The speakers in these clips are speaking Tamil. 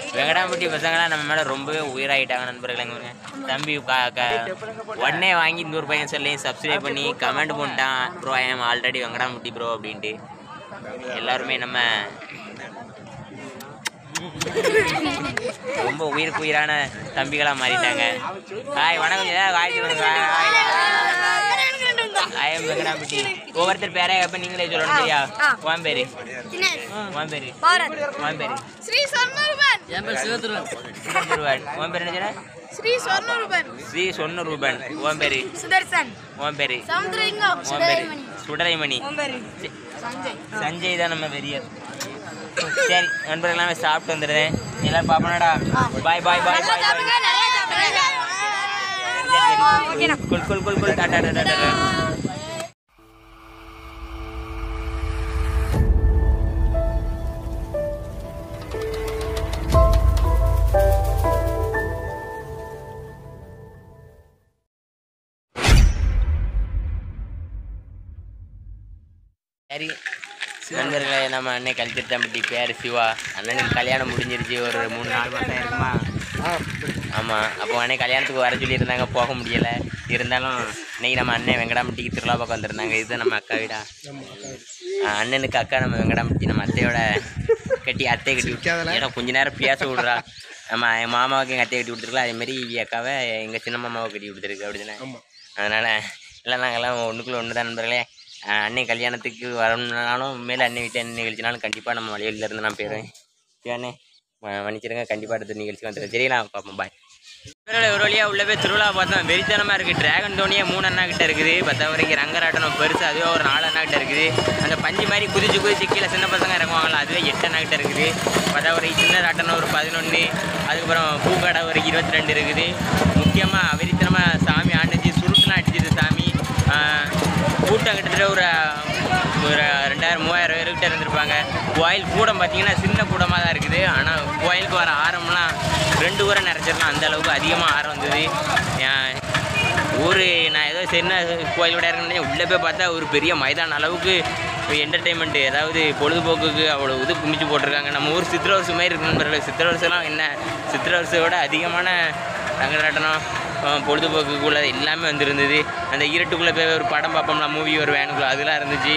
வெங்கடாம்பட்டி பசங்களாம் நம்ம மேலே ரொம்பவே உயிராயிட்டாங்க நண்பர்களே இங்க தம்பி க- க- உடனே வாங்கி இந்த ஒரு பையன் சொல்லி சப்ஸ்கிரைப் பண்ணி கமெண்ட் பண்ணிட்டான் bro I am already Venkatampatti bro அப்படின்ட்டு எல்லாருமே நம்ம ரொம்ப உயிருக்கு உயிரான தம்பிகளா மாறிட்டாங்க ஹாய் வணக்கம் ஏதாவது ஹாய் சொல்லுங்க ஹாய் எம் வெங்கடாம்பட்டி ஒவ்வொருத்தர் பேரே எப்ப நீங்களே சொல்லணும் சரியா உன் பேரு உன் பேரு பாரத் உன் பேரு ஸ்ரீ சொர்ணரூபன் என் பேர் சிவத்துருவன் சிவபெருமான். உன் பேர் என்ன சொன்ன? ஸ்ரீ சொர்ணரூபன் ஸ்ரீ சொன்ன ரூபன் உன் பேரு சுதர்சன் உன் பேரு சமுத்திரலிங்கம் உன் பேரு சுடலைமணி பேரு சஞ்சய் சஞ்சய் தான் நம்ம வெறியர் சரி நண்பர்கள் எல்லாமே சாப்பிட்டு வந்துடுறேன் எல்லாரும் பாப்பனடா பாய் பாய் பாய் பாய் ஓகேண்ணா குல் குல் குல் குல் டாடா டாடா டாடா சரி நண்பர்களே நம்ம அண்ணன் கல்திருத்தாம்பட்டி பேர் சிவா அண்ணனுக்கு கல்யாணம் முடிஞ்சிருச்சு ஒரு மூணு நாலு மாதம் இருக்குமா ஆமாம் அப்போ அண்ணன் கல்யாணத்துக்கு வர சொல்லியிருந்தாங்க போக முடியலை இருந்தாலும் இன்னைக்கு நம்ம அண்ணன் வெங்கடாம்பட்டிக்கு திருவிழா பக்கம் வந்திருந்தாங்க இதுதான் நம்ம அக்கா வீடா ஆ, அண்ணனுக்கு அக்கா நம்ம வெங்கடாம்பட்டி நம்ம அத்தையோட கட்டி அத்தையை கட்டி விட்டு ஏன்னா கொஞ்ச நேரம் பேச விடுறா நம்ம என் மாமாவுக்கு எங்கள் அத்தையை கட்டி கொடுத்துருக்கலாம் அதேமாரி இவ அக்காவை எங்கள் சின்ன மாமாவை கட்டி கொடுத்துருக்கு அப்படிதானே அதனால் எல்லாம் நாங்கள்லாம் ஒன்றுக்குள்ள ஒன்று தான் நண்பர்களே ஆஹ் அன்னை கல்யாணத்துக்கு வரணும்னாலும் மேலே அன்னை வீட்டு அன்னை நிகழ்ச்சினாலும் கண்டிப்பாக நம்ம வழியில இருந்து நான் போயிடுவேன் ஏன்னே மன்னிச்சிருங்க கண்டிப்பாக அடுத்த நிகழ்ச்சி வந்துடுறேன் சரிங்களா பார்ப்போம் பாய் ஒரு வழியாக உள்ள போய் திருவிழா பார்த்தோம் வெறித்தனமாக இருக்குது டிராகன் தோனியே மூணு அண்ணா கிட்ட இருக்குது பத்த வரைக்கும் ரங்கராட்டனம் பெருசு அதுவே ஒரு நாலு அண்ணா கிட்ட இருக்குது அந்த பஞ்சு மாதிரி குதிச்சு குதிச்சு கீழே சின்ன பசங்க இறங்குவாங்களா அதுவே எட்டு அண்ணா கிட்ட இருக்குது பத்த வரைக்கும் சின்ன ராட்டனம் ஒரு பதினொன்று அதுக்கப்புறம் பூக்கடை வரைக்கும் இருபத்தி ரெண்டு இருக்குது முக்கியமாக வெறித்தனமாக சாமி ஆண்டுச்சு சுருட்டுலாம் அடிச்சுது சாமி ஆஹ் கூட்டம் கிட்டத்தட்ட ஒரு ஒரு ரெண்டாயிரம் மூவாயிரம் பேர்கிட்ட இருந்திருப்பாங்க கோயில் கூடம் பார்த்தீங்கன்னா சின்ன கூடமாக தான் இருக்குது ஆனால் கோயிலுக்கு வர ஆரம்லாம் ரெண்டு ஊரை நிறைச்சிடலாம் அந்த அளவுக்கு அதிகமாக ஆரம் வந்தது ஏன் ஊர் நான் ஏதோ சின்ன கோயிலோட இருக்கேன் உள்ளே போய் பார்த்தா ஒரு பெரிய மைதான அளவுக்கு என்டர்டெயின்மெண்ட்டு அதாவது பொழுதுபோக்குக்கு அவ்வளோ இது குமிச்சு போட்டிருக்காங்க நம்ம ஊர் சித்திரவரிசை மாதிரி இருக்கு நண்பர்களே சித்திரவரிசைலாம் என்ன சித்திரவரிசையோட அதிகமான ரங்கராட்டனம் அஹ், பொழுதுபோக்குக்குள்ள எல்லாமே வந்திருந்தது அந்த இருட்டுக்குள்ளே போய் ஒரு படம் பார்ப்போம்ல மூவி ஒரு வேனுக்குள்ள அதெல்லாம் இருந்துச்சு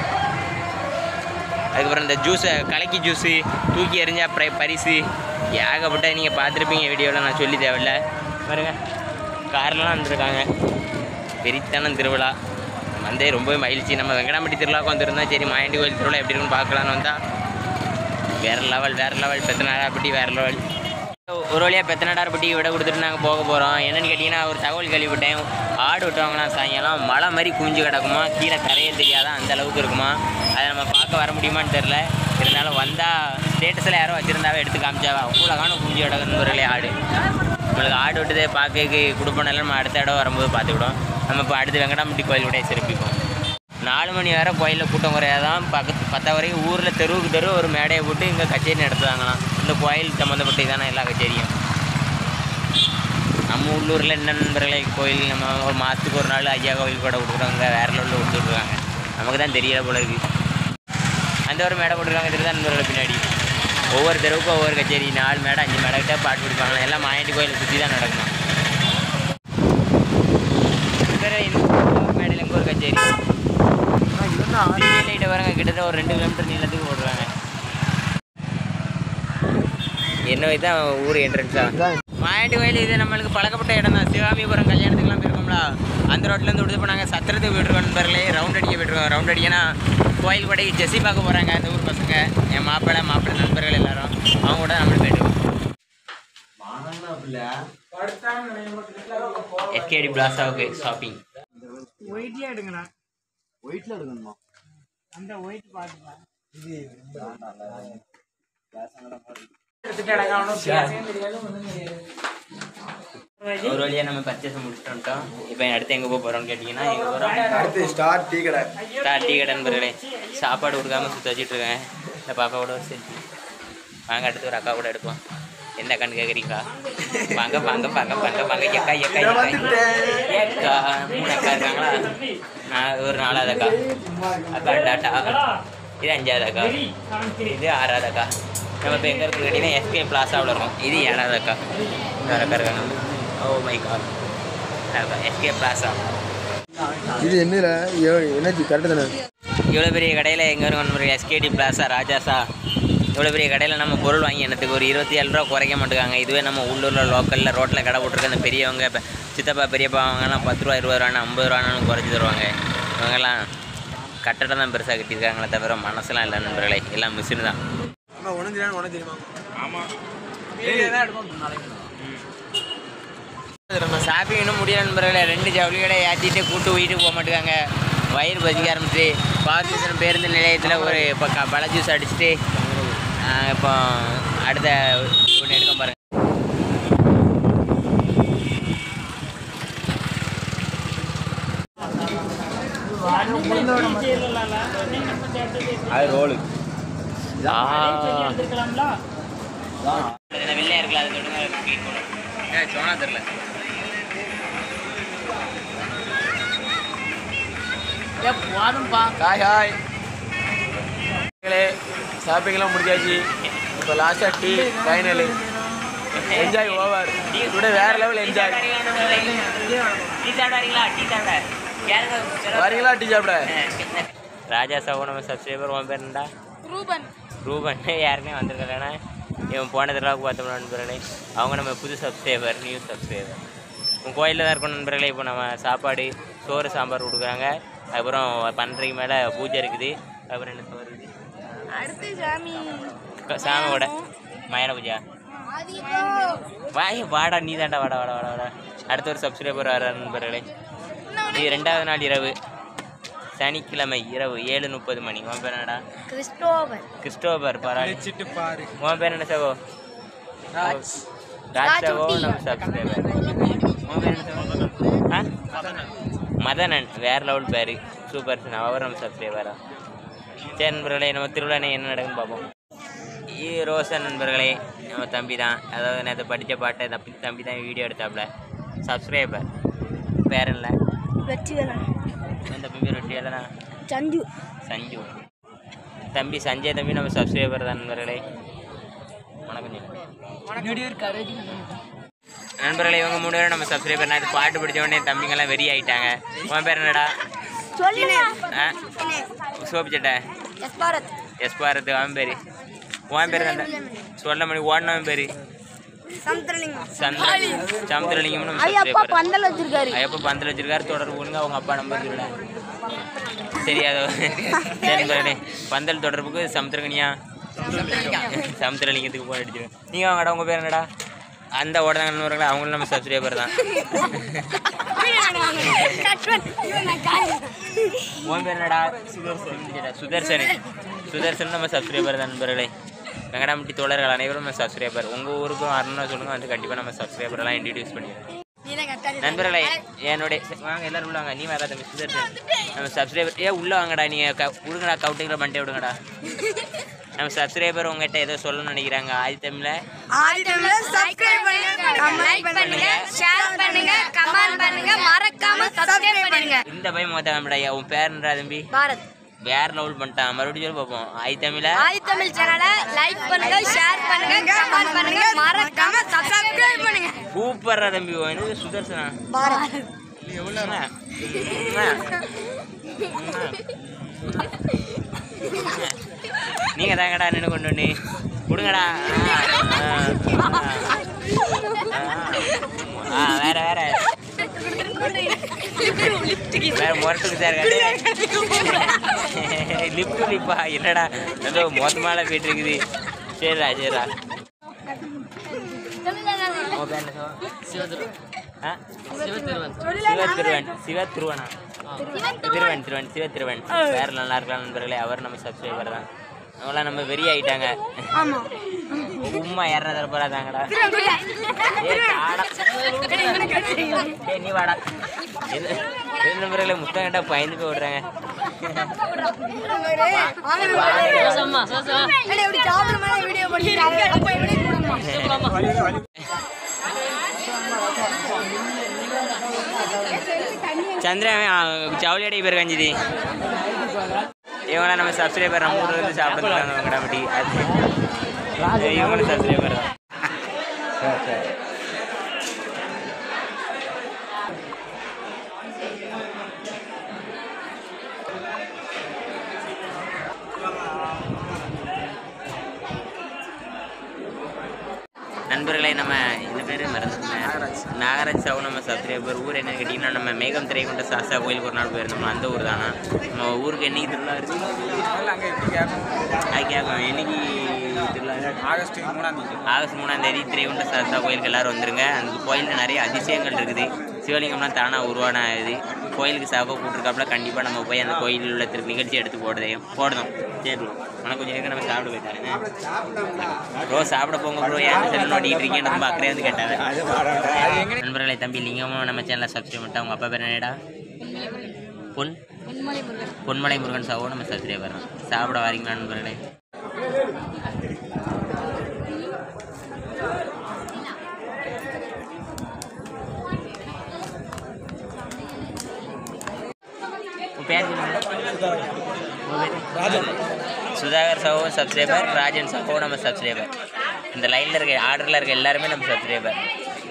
அதுக்கப்புறம் இந்த ஜூஸை கலக்கி ஜூஸு தூக்கி எறிஞ்சா ப்ரை பரிசு ஏகப்பட்ட நீங்கள் பார்த்துருப்பீங்க வீடியோவில் நான் சொல்லி தேவையில்ல பாருங்க கார்லாம் வந்துருக்காங்க வெறித்தனம் திருவிழா வந்தே ரொம்பவே மகிழ்ச்சி நம்ம வெங்கடாம்பட்டி திருவிழாவுக்கு வந்திருந்தோம் சரி மாயாண்டி கோயில் திருவிழா எப்படி இருக்குன்னு பார்க்கலான்னு வந்தால் வேறு லெவல் வேறு லெவல் பெத்தநாடாப்பட்டி வேறு லெவல் ஒரு வழியாக பெத்தநாடார்பட்டி விட கொடுத்துட்டு நாங்கள் போக போகிறோம் என்னன்னு கேட்டிங்கன்னா ஒரு தகவல் கேள்விப்பட்டேன் ஆடு விட்டவங்களாம் சாயங்காலம் மழை மாதிரி குஞ்சு கிடக்குமா கீழே கரையே தெரியாதா அந்த அளவுக்கு இருக்குமா அதை நம்ம பார்க்க வர முடியுமான்னு தெரில இருந்தாலும் வந்தால் ஸ்டேட்டஸில் யாரோ வச்சுருந்தாவே எடுத்து காமிச்சாவா அவ்வளோ காணும் குஞ்சு கிடக்குன்னு ஒரு ஆடு நம்மளுக்கு ஆடு விட்டதே பார்க்க கொடுப்பனால நம்ம அடுத்த இடம் வரும்போது பார்த்துக்கிடும் நம்ம இப்போ அடுத்து வெங்கடாம்பட்டி கோயிலுடைய சிறப்பிப்போம் நாலு மணி வரை கோயிலில் கூட்டம் குறையாதான் பக்கத்து பத்தா வரைக்கும் ஊரில் தெருவுக்கு தெரு ஒரு மேடையை போட்டு இங்கே கச்சேரி நடத்துவாங்களாம் இந்த கோயில் சம்மந்தப்பட்ட இதான எல்லா கச்சேரியும் நம்ம உள்ளூரில் என்ன நண்பர்களே கோயில் நம்ம ஒரு மாதத்துக்கு ஒரு நாள் ஐயா கோயில் கூட கொடுக்குறாங்க வேற லெவலில் கொடுத்துட்ருக்காங்க நமக்கு தான் தெரியல போல இருக்கு அந்த ஒரு மேடை போட்டிருக்காங்க தெரியுதா நண்பர்களை பின்னாடி ஒவ்வொரு தெருவுக்கும் ஒவ்வொரு கச்சேரி நாலு மேடை அஞ்சு மேடை கிட்ட பாட்டு பிடிப்பாங்க எல்லாம் மாயாண்டி கோயிலை சுற்றி தான் நடக்கும் மேடையில் எங்கே ஒரு கச்சேரி லைட்டை பாருங்க கிட்டத்தட்ட ஒரு ரெண்டு கிலோமீட்டர் நீளத்துக்கு போடுறாங்க என்ன இதுதான் ஊர் என்ட்ரன்ஸா மாயாண்டி கோயில் இது நம்மளுக்கு பழக்கப்பட்ட இடம் தான் சிவாமிபுரம் கல்யாணத்துக்குலாம் போயிருக்கோம்ல அந்த ரோட்லேருந்து விடுது போனாங்க சத்திரத்துக்கு போயிட்டுருக்கோம் நண்பர்களே ரவுண்ட் அடிக்க போயிட்டுருக்கோம் ரவுண்ட் அடிக்கனா கோயில் படி ஜெஸ்ஸி பார்க்க போகிறாங்க அந்த ஊர் பசங்க என் மாப்பிள்ளை மாப்பிள்ளை நண்பர்கள் எல்லாரும் அவங்க கூட நம்மளும் போயிட்டுருக்கோம் எஸ்கேடி பிளாஸாவுக்கு ஷாப்பிங் ஒயிட்லேயே எடுங்கண்ணா ஒயிட்ல எடுக்கணுமா அந்த ஒயிட் பார்த்துப்பா ஒரு வழியாக நம்ம பர்ச்சேஸ் முடிச்சுட்டு வந்துட்டோம் இப்போ அடுத்து எங்கே போக போகிறோம்னு கேட்டிங்கன்னா எங்கே போகிறோம் அடுத்து ஸ்டார் டீ கடை ஸ்டார் டீ கடை நண்பர்களே சாப்பாடு கொடுக்காம சுற்றி வச்சுட்டு இருக்கேன் இந்த பாப்பா கூட ஒரு செல்ஃபி வாங்க அடுத்து ஒரு அக்கா கூட எடுப்போம் எந்த அக்கான்னு கேட்குறீங்களா வாங்க வாங்க வாங்க வாங்க வாங்க எக்கா எக்கா எக்கா ஏக்கா மூணு அக்கா இருக்காங்களா நான் ஒரு நாலாவது அக்கா அக்கா டாட்டா இது அஞ்சாவது அக்கா இது ஆறாவது அக்கா நம்ம இப்போ எங்கே இருக்குன்னு கேட்டிங்கன்னா எஸ்கே பிளாசாவில் இருக்கும் இது ஏழாவது அக்கா வேறு அக்கா இருக்காங்க ஓ மை கால் எஸ்கே பிளாசா இது என்னல எனர்ஜி கரெக்டு தானே இவ்வளோ பெரிய கடையில் எங்கே இருக்கும் எஸ்கேடி பிளாசா ராஜாசா இவ்வளோ பெரிய கடையில் நம்ம பொருள் வாங்கி என்னத்துக்கு ஒரு இருபத்தி ஏழு ரூபா குறைக்க மாட்டேங்காங்க இதுவே நம்ம உள்ளூரில் லோக்கலில் ரோட்டில் கடை போட்டிருக்க அந்த பெரியவங்க இப்போ சித்தப்பா பெரியப்பா அவங்கெல்லாம் பத்து ரூபா இருபது ரூபான்னு ஐம்பது ரூபான்னு குறைச்சி தருவாங்க இவங்கெல்லாம் கட்டடம் தான் பெருசாக கட்டியிருக்காங்களே தவிர மனசுலாம் இல்லை நண்பர்களே எல்லாம் மிஷின் தான் உனக்கு உனக்கு தெரியுமா நம்ம ஷாப்பிங் இன்னும் முடியல நண்பர்களே ரெண்டு ஜவுளி கடை ஏற்றிட்டு கூட்டு வீட்டுக்கு போக மாட்டேங்காங்க வயிறு பசிக்க ஆரம்பிச்சு பாகிஸ்தான் பேருந்து நிலையத்தில் ஒரு இப்போ க பழ ஜூஸ் அடிச்சுட்டு ஆஹ், இப்போ அடுத்த ஒன்று எடுக்க பாருங்க அது ரோலு எடுத்துக்கலாம்ல வெள்ளையா இருக்குல்ல அது தொடுங்க க்ளீன் பண்ணும் ஏ சோனா தெரில போதும்பா ஹாய் ஹாய் ஷாப்பிங்லாம் முடிஞ்சாச்சு இப்போ லாஸ்ட்டாக டீ ஃபைனலு என்ஜாய் ஓவர் டுடே வேற லெவல் என்ஜாய் டீ சாப்பிடாதீங்களா டீ சாப்பிட வரீங்களா டீ சாப்பிட ராஜா சாவு நம்ம சப்ஸ்கிரைபர் உன் பேர் என்னடா ரூபன் ரூபன் யாருமே வந்திருக்கலண்ணா இவன் போன தடவை பார்த்தோம்னா நண்பர்களே அவங்க நம்ம புது சப்ஸ்கிரைபர் நியூ சப்ஸ்கிரைபர் உன் கோயிலில் தான் இருக்கணும் நண்பர்களே இப்போ நம்ம சாப்பாடு சோறு சாம்பார் கொடுக்குறாங்க அதுக்கப்புறம் பன்னெண்டுக்கு மேலே பூஜை இருக்குது அப்புறம் என்ன சோறு இருக்குது அடுத்து சாமி க- சாமியோட மயான பூஜா வாய் வாடா நீ தாண்டா வாடா வாடா வாடா வாடா அடுத்த ஒரு சப்ஸ்கிரைபர் வர நண்பர்களே இது ரெண்டாவது நாள் இரவு சனிக்கிழமை இரவு ஏழு முப்பது மணி உன் பேர் என்னடா கிறிஸ்டோபர் கிறிஸ்டோபர் பரவாயில்ல வச்சுட்டு பாரு உன் பேர் என்ன சகோ ராஜ் ராஜ் சகோ நம்ம சப்ஸ்கிரைபர் உன் பேர் என்ன சகோ ஆ மதனன் வேற லெவல் பேர் சூப்பர் அவர் நம்ம சப்ஸ்கிரைபரா சரி நண்பர்களே நம்ம திருவிழா என்ன நடக்குன்னு பார்ப்போம் ஈ ரோசன் நண்பர்களே நம்ம தம்பி தான் அதாவது நேற்று படித்த பாட்டை தம்பி தம்பி தான் வீடியோ எடுத்தாப்புல சப்ஸ்கிரைபர் பேர் இல்லை வெற்றிவேலன் அந்த தம்பி பேர் வெட்டியாலண்ணா சஞ்சு சஞ்சு தம்பி சஞ்சய் தம்பி நம்ம சப்ஸ்கிரைபர் தான் நண்பர்களே வணக்கம் ஜி. நண்பர்களே இவங்க மூணு பேரும் நம்ம சப்ஸ்கிரைபர் நான் இது பாட்டு பிடிச்ச உடனே தம்பிங்கெல்லாம் வெறி ஆயிட்டாங்க உன் பேர் என்னடா சொல்லுங்க ஆ சோப்பு சட்டை எஸ் பாரத் எஸ் பாரத் அவன் பேர் உன் பேர் என்ன சொல்ல மணி ஓடினவன் பேர் சமுத்திரலிங்கம் சந்திரன் சமுத்திரலிங்கம் நம்ம ஐயா அப்பா சப்ஸ்கிரைபர் பந்தல் வச்சிருக்காரு ஐயப்பா பந்தில் வச்சிருக்காரு தொடர்பு கொடுங்க அவங்க அப்பா நம்பர் சொல்லல தெரியாதோ சரி நண்பர்களே பந்தல் தொடர்புக்கு சமுத்திரகனியா சமுத்திரலிங்கத்துக்கு போய் அடிச்சிருக்கேன் நீங்கள் அவங்கடா உங்கள் பேர் என்னடா அந்த ஓடதாங்க நண்பர்களே அவங்களும் நம்ம சப்ஸ்கிரைபர் தான் உன் பேர் என்னடா சுதர்சன் சுதர்சன் நம்ம சப்ஸ்கிரைபர் தான் நண்பர்களே வெங்கடாமட்டி தோழர்கள் அனைவரும் நம்ம சப்ஸ்கிரைபர் உங்கள் ஊருக்கும் வரணும்னு சொல்லுங்க வந்து கண்டிப்பாக நம்ம சப்ஸ்கிரைபர்லாம் இன்ட்ரடியூஸ் பண்ணிடுறோம் நண்பர்களே என்னுடைய வாங்க எல்லாரும் உள்ள வாங்க நீ வேற தம்பி சுதர்சன் நம்ம சப்ஸ்கிரைபர் ஏ உள்ள வாங்கடா நீங்கள் க விடுங்கடா கவுட்டிங்கில் பண்ணிட்டே விடுங்கடா நம்ம சப்ஸ்கிரைபர் உங்ககிட்ட ஏதோ சொல்லணும்னு நினைக்கிறாங்க ஆதி தமிழில் ஆதித்தமிழ சப்ஸ்கிரைப் பண்ணுங்க கமெண்ட் பண்ணுங்க ஷேர் பண்ணுங்க கமெண்ட் பண்ணுங்க மறக்காம சப்ஸ்கிரைப் பண்ணுங்க இந்த பையன் மொத்தம் உன் பேர் என்னடா தம்பி பாரத் வேற லெவல் பண்ணிட்டான் மறுபடியும் சொல்லி பார்ப்போம் ஆதி தமிழ ஆதித்தமிழ் சேனலை லைக் பண்ணுங்க ஷேர் பண்ணுங்க கமெண்ட் பண்ணுங்க மறக்காம சப்ஸ்கிரைப் பண்ணுங்க சூப்பரா தம்பி என்னது சுதர்சனா பாரத் உம்மா. உம்மா. உம்மா. நீங்க தாங்கடா நின்று கொண்டு வந்து கொடுங்கடா ஆ, ஆ, ஆ. ஆ, வேற வேற வேற முரட்டுக்கு சார் லிப் டு லிப்பா என்னடா ஏதோ மொத்தமால போயிட்டு இருக்குது சரிடா சரிடா உன் பேர் என்ன சொல்லுவா? ஆ? சிவத்திருவன் சிவத்திருவனா திருவன் திருவன் சிவத்திருவன் வேற நல்லா இருக்கலாம் நண்பர்களே அவர் நம்ம சப்ஸ்கிரைபர் தான் அவங்களாம் நம்ம வெறி ஆயிட்டாங்க ஆமா உம்மா யாரா தரப்போறா தாங்கடா ஏய், காடா. ஏய், நீ வாடா எது எது நண்பர்களே முத்தம் கேட்டா பயந்து போய் விடுறாங்க வீடியோ பண்ணிருக்காங்க சந்திரன் ஜவுளி அடி பேர் கஞ்சிதி இவங்களாம் நம்ம சப்ஸ்கிரைபர் நம்ம ஊர்ல இருந்து சாப்பிட்டு கடமட்டி அது இவங்களும் சப்ஸ்கிரைபர் தான் நண்பர்களே நம்ம இந்த பேர் மறந்துட்டேன் நாகராஜ் சாவு நம்ம சப்ஸ்கிரைபர் ஊர் என்னன்னு கேட்டிங்கன்னா நம்ம மேகம் திரைக்குண்ட சாஸ்தா கோயிலுக்கு ஒரு நாள் போயிருந்தோம் அந்த ஊர் தானா நம்ம ஊருக்கு என்னைக்கு திருவிழா இருக்கு அங்கே எப்படி கேட்கும் அது கேட்கும் என்னைக்கு திருவிழா இருக்கு? ஆகஸ்ட் மூணாம் தேதி ஆகஸ்ட் மூணாம் தேதி திரைகுண்ட சாஸ்தா கோயிலுக்கு எல்லாரும் வந்துருங்க அந்த கோயிலில் நிறைய அதிசயங்கள் இருக்குது சிவலிங்கம்லாம் தானாக உருவான இது கோயிலுக்கு சாப்பாக கூப்பிட்டுருக்காப்புல கண்டிப்பாக நம்ம போய் அந்த கோயிலில் உள்ள திரு நிகழ்ச்சி எடுத்து போடுதையும் போடுதோம் சரி ஆனால் கொஞ்சம் நேரம் நம்ம சாப்பிட போயிட்டாருங்க ப்ரோ சாப்பிட போங்க ப்ரோ ஏன் செல்ல நோட்டிக்கிட்டு இருக்கேன் ரொம்ப அக்கறையாக வந்து கேட்டாங்க நண்பர்களே தம்பி லிங்கமும் நம்ம சேனலை சப்ஸ்கிரைப் பண்ணிட்டா உங்கள் அப்பா பேர் என்னடா பொன் பொன்மலை முருகன் சாவோ நம்ம சப்ஸ்கிரைப் பண்ணுறோம் சாப்பிட வரீங்களா நண்பர்களே உன் பேர் சொல்லுங்க. உன் பேர்? சுதாகர் சாவும் சப்ஸ்கிரைபர் ராஜன் சாவும் நம்ம சப்ஸ்கிரைபர் இந்த லைனில் இருக்க ஆர்டரில் இருக்க எல்லாருமே நம்ம சப்ஸ்கிரைபர்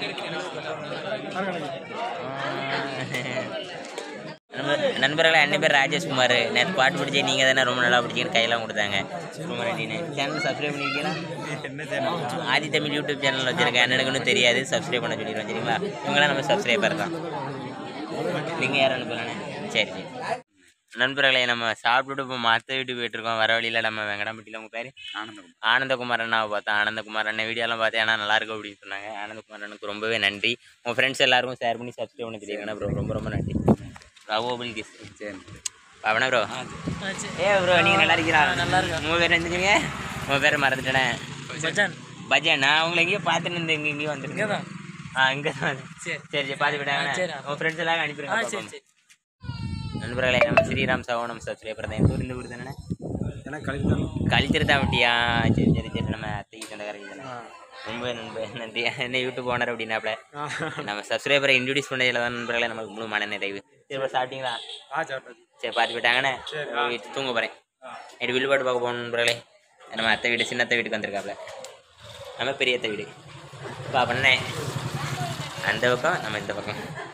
நண்பர்களே அண்ணன் பேர் ராஜேஷ்குமார் நேற்று பாட்டு பிடிச்சி நீங்கள் தானே ரொம்ப நல்லா பிடிச்சிங்கன்னு கையெல்லாம் கொடுத்தாங்க ரொம்ப நன்றிண்ணே சேனல் சப்ஸ்கிரைப் பண்ணிருக்கீங்களா ஆதி தமிழ் யூடியூப் சேனல் வச்சுருக்கேன் அண்ணனுக்கு ஒன்றும் தெரியாது சப்ஸ்கிரைப் பண்ண சொல்லிடுவோம் சரிங்களா இவங்களாம் நம்ம சப்ஸ்கிரைபர் தான் நீங்கள் யாரும் அனுப்பலானே சரி சரி நண்பர்களே நம்ம சாப்பிட்டுட்டு இப்போ மற்ற வீட்டுக்கு போயிட்டுருக்கோம் வர வழியில் நம்ம வெங்கடாம்பட்டியில் உங்கள் பேர் ஆனந்தம் ஆனந்தகுமார் அண்ணாவை பார்த்தேன் ஆனந்தகுமார் அண்ணன் வீடியோலாம் பார்த்தேன் ஆனால் நல்லா இருக்கும் அப்படின்னு சொன்னாங்க ஆனந்தகுமார் அண்ணனுக்கு ரொம்பவே நன்றி உங்கள் ஃப்ரெண்ட்ஸ் எல்லாருக்கும் ஷேர் பண்ணி சப்ஸ்கிரைப் பண்ணி தெரியுங்கண்ணா ப்ரோ ரொம்ப ரொம்ப நன்றி ரவோபிள் கிஸ் சரி அவனா ப்ரோ ஏ ப்ரோ நீங்கள் நல்லா இருக்கீங்களா நல்லா இருக்கு உங்கள் பேர் என்னங்க உங்கள் பேரை மறந்துட்டேனே பஜான் பஜன் நான் உங்களை எங்கேயோ பார்த்துட்டு இருந்து எங்கே எங்கேயும் வந்துருக்கேன் இங்கதான். ஆ இங்கே தான் சரி. சரி சரி பார்த்து விட்டாங்க சரி. உங்கள் ஃப்ரெண்ட்ஸ் எல்லாம் ஆ அனுப்பிடுங்க சரி பாப்போம். சரி நண்பர்களே நம்ம ஸ்ரீராம் சாவோ நம்ம சப்ஸ்கிரைபர் தான் எந்த ஊர் இந்த ஊர் தானே ஏன்னா கழித்தான் கழிச்சிருத்தாமட்டியா சரி சரி சரி நம்ம அத்தைக்கு சொந்தக்காரங்க தானே ரொம்ப நண்ப நன்றி என்ன யூடியூப் ஓனர் அப்படின்னாப்ல நம்ம சப்ஸ்கிரைபரை இன்ட்ரடியூஸ் பண்ணதில் தான் நண்பர்களே நமக்கு முழு மன நிறைவு சரி bro, சாப்பிட்டீங்களா ஆ சாப்பிட்டது சரி பார்த்து போயிட்டாங்கண்ணே வீட்டு தூங்க போகிறேன் நைட்டு வில்லுபாட்டு பார்க்க போகணும் நண்பர்களே நம்ம அத்தை வீடு சின்ன அத்தை வீட்டுக்கு வந்திருக்காப்ல நம்ம பெரிய அத்தை வீடு பாப்பண்ணே அந்த பக்கம் நம்ம இந்த பக்கம்